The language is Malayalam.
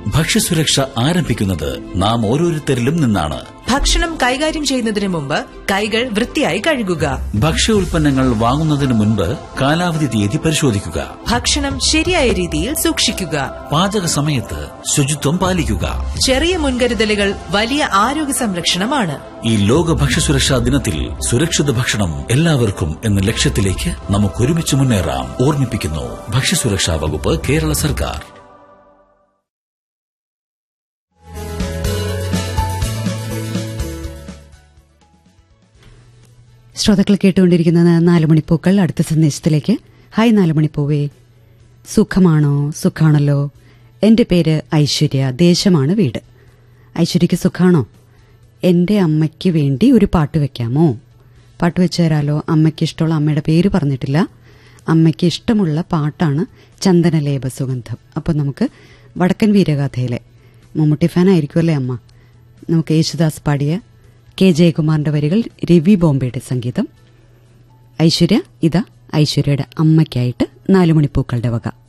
ഭക്ഷ്യസുരക്ഷ ആരംഭിക്കുന്നത് നാം ഓരോരുത്തരിലും നിന്നാണ് ഭക്ഷണം കൈകാര്യം ചെയ്യുന്നതിന് മുമ്പ് കൈകൾ വൃത്തിയായി കഴുകുക ഭക്ഷ്യ ഉൽപ്പന്നങ്ങൾ വാങ്ങുന്നതിന് മുൻപ് കാലാവധി തീയതി പരിശോധിക്കുക ഭക്ഷണം ശരിയായ രീതിയിൽ സൂക്ഷിക്കുക പാചക സമയത്ത് ശുചിത്വം പാലിക്കുക ചെറിയ മുൻകരുതലുകൾ വലിയ ആരോഗ്യ സംരക്ഷണമാണ് ഈ ലോക ഭക്ഷ്യസുരക്ഷാ ദിനത്തിൽ സുരക്ഷിത ഭക്ഷണം എല്ലാവർക്കും എന്ന ലക്ഷ്യത്തിലേക്ക് നമുക്ക് ഒരുമിച്ച് മുന്നേറാം ഓർമ്മിപ്പിക്കുന്നു ഭക്ഷ്യസുരക്ഷാ വകുപ്പ് കേരള സർക്കാർ ശ്രോതാക്കൾ കേട്ടുകൊണ്ടിരിക്കുന്നത് നാലുമണിപ്പൂക്കൾ അടുത്ത സന്ദേശത്തിലേക്ക് ഹായ് നാലുമണിപ്പൂവേ സുഖമാണോ സുഖാണല്ലോ എന്റെ പേര് ഐശ്വര്യ ദേശമാണ് വീട് ഐശ്വര്യയ്ക്ക് സുഖാണോ എന്റെ അമ്മയ്ക്ക് വേണ്ടി ഒരു പാട്ട് വെക്കാമോ പാട്ട് വെച്ചു തരാലോ അമ്മയ്ക്ക് ഇഷ്ടമുള്ള അമ്മയുടെ പേര് പറഞ്ഞിട്ടില്ല അമ്മയ്ക്ക് ഇഷ്ടമുള്ള പാട്ടാണ് ചന്ദനലേപ സുഗന്ധം അപ്പോൾ നമുക്ക് വടക്കൻ വീരഗാഥയിലെ മമ്മൂട്ടി ഫാൻ ആയിരിക്കുമല്ലേ അമ്മ നമുക്ക് യേശുദാസ് പാടിയ കെ ജയകുമാറിന്റെ വരികൾ രവി ബോംബെയുടെ സംഗീതം ഐശ്വര്യ ഇതാ ഐശ്വര്യയുടെ അമ്മയ്ക്കായിട്ട് നാലുമണിപ്പൂക്കളുടെ വക